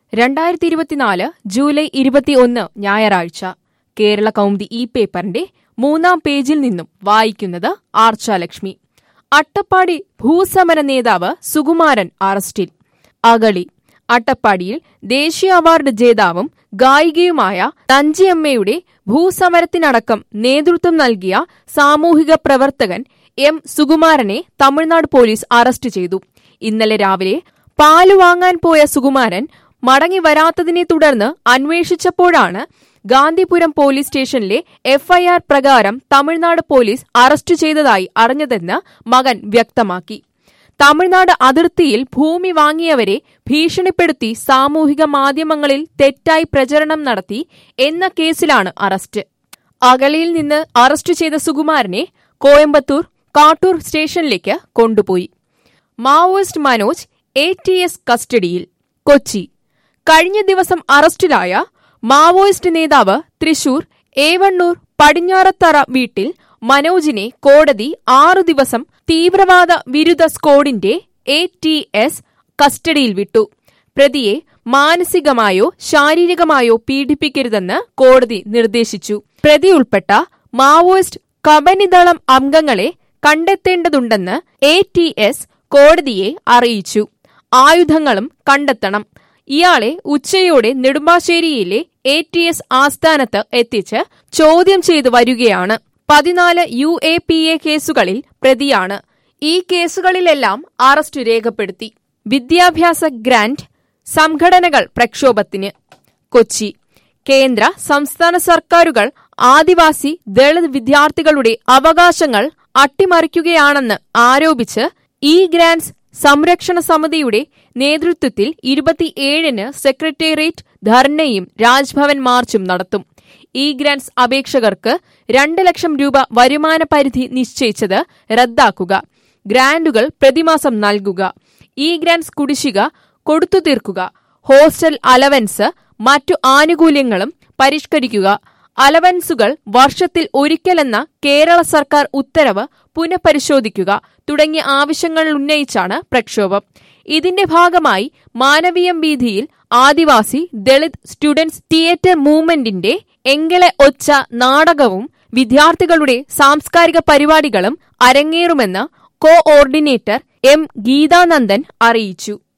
രണ്ടായിരത്തി ഇരുപത്തിനാല് ജൂലൈ ഇരുപത്തിയൊന്ന് ഞായറാഴ്ച കേരള കൗമുദി ഈ പേപ്പറിന്റെ മൂന്നാം പേജിൽ നിന്നും വായിക്കുന്നത് ആർച്ചാലക്ഷ്മി അട്ടപ്പാടി ഭൂസമര നേതാവ് സുകുമാരൻ അറസ്റ്റിൽ അകളി അട്ടപ്പാടിയിൽ ദേശീയ അവാർഡ് ജേതാവും ഗായികയുമായ തഞ്ചിയമ്മയുടെ ഭൂസമരത്തിനടക്കം നേതൃത്വം നൽകിയ സാമൂഹിക പ്രവർത്തകൻ എം സുകുമാരനെ തമിഴ്നാട് പോലീസ് അറസ്റ്റ് ചെയ്തു ഇന്നലെ രാവിലെ പാല് വാങ്ങാൻ പോയ സുകുമാരൻ മടങ്ങി വരാത്തതിനെ തുടർന്ന് അന്വേഷിച്ചപ്പോഴാണ് ഗാന്ധിപുരം പോലീസ് സ്റ്റേഷനിലെ എഫ്ഐആർ പ്രകാരം തമിഴ്നാട് പോലീസ് അറസ്റ്റ് ചെയ്തതായി അറിഞ്ഞതെന്ന് മകൻ വ്യക്തമാക്കി തമിഴ്നാട് അതിർത്തിയിൽ ഭൂമി വാങ്ങിയവരെ ഭീഷണിപ്പെടുത്തി സാമൂഹിക മാധ്യമങ്ങളിൽ തെറ്റായി പ്രചരണം നടത്തി എന്ന കേസിലാണ് അറസ്റ്റ് അഗളിയിൽ നിന്ന് അറസ്റ്റ് ചെയ്ത സുകുമാരനെ കോയമ്പത്തൂർ കാട്ടൂർ സ്റ്റേഷനിലേക്ക് കൊണ്ടുപോയി Maoist Manoj A T S കസ്റ്റഡിയിൽ കൊച്ചി കഴിഞ്ഞ ദിവസം അറസ്റ്റിലായ മാവോയിസ്റ്റ് നേതാവ് തൃശൂർ ഏവണ്ണൂർ പടിഞ്ഞാറത്തറ വീട്ടിൽ മനോജിനെ കോടതി ആറു ദിവസം തീവ്രവാദ വിരുദ്ധ സ്ക്വാഡിന്റെ എ ടി എസ് കസ്റ്റഡിയിൽ വിട്ടു പ്രതിയെ മാനസികമായോ ശാരീരികമായോ പീഡിപ്പിക്കരുതെന്ന് കോടതി നിർദ്ദേശിച്ചു പ്രതി ഉൾപ്പെട്ട മാവോയിസ്റ്റ് കബനിദളം അംഗങ്ങളെ കണ്ടെത്തേണ്ടതുണ്ടെന്ന് എ ടി എസ് കോടതിയെ അറിയിച്ചു ആയുധങ്ങളും കണ്ടെത്തണം ഇയാളെ ഉച്ചയോടെ നെടുമ്പാശ്ശേരിയിലെ എ ടി എസ് ആസ്ഥാനത്ത് എത്തിച്ച് ചോദ്യം ചെയ്തു വരികയാണ് പതിനാല് യു എ പി എ കേസുകളിൽ പ്രതിയാണ് ഈ കേസുകളിലെല്ലാം അറസ്റ്റ് രേഖപ്പെടുത്തി വിദ്യാഭ്യാസ ഗ്രാന്റ് സംഘടനകൾ പ്രക്ഷോഭത്തിന് കൊച്ചി കേന്ദ്ര സംസ്ഥാന സർക്കാരുകൾ ആദിവാസി ദളിത് വിദ്യാർത്ഥികളുടെ അവകാശങ്ങൾ അട്ടിമറിക്കുകയാണെന്ന് ആരോപിച്ച് ഇ ഗ്രാൻസ് സംരക്ഷണ സമിതിയുടെ നേതൃത്വത്തിൽ ഇരുപത്തിയേഴിന് സെക്രട്ടേറിയറ്റ് ധർണയും രാജ്ഭവൻ മാർച്ചും നടത്തും ഇ ഗ്രാൻസ് അപേക്ഷകർക്ക് രണ്ട് ലക്ഷം രൂപ വരുമാന പരിധി നിശ്ചയിച്ചത് റദ്ദാക്കുക ഗ്രാന്റുകൾ പ്രതിമാസം നൽകുക ഇ ഗ്രാൻസ് കുടിശ്ശിക കൊടുത്തു തീർക്കുക ഹോസ്റ്റൽ അലവൻസ് മറ്റു ആനുകൂല്യങ്ങളും പരിഷ്കരിക്കുക അലവൻസുകൾ വർഷത്തിൽ ഒരിക്കലെന്ന കേരള സർക്കാർ ഉത്തരവ് പുനഃപരിശോധിക്കുക തുടങ്ങിയ ആവശ്യങ്ങൾ ഉന്നയിച്ചാണ് പ്രക്ഷോഭം ഇതിന്റെ ഭാഗമായി മാനവീയം വീതിയിൽ ആദിവാസി ദളിത് സ്റ്റുഡൻസ് തിയേറ്റർ മൂവ്മെന്റിന്റെ എങ്കിളെ ഒച്ച നാടകവും വിദ്യാർത്ഥികളുടെ സാംസ്കാരിക പരിപാടികളും അരങ്ങേറുമെന്ന് കോ ഓർഡിനേറ്റർ എം ഗീതാനന്ദൻ അറിയിച്ചു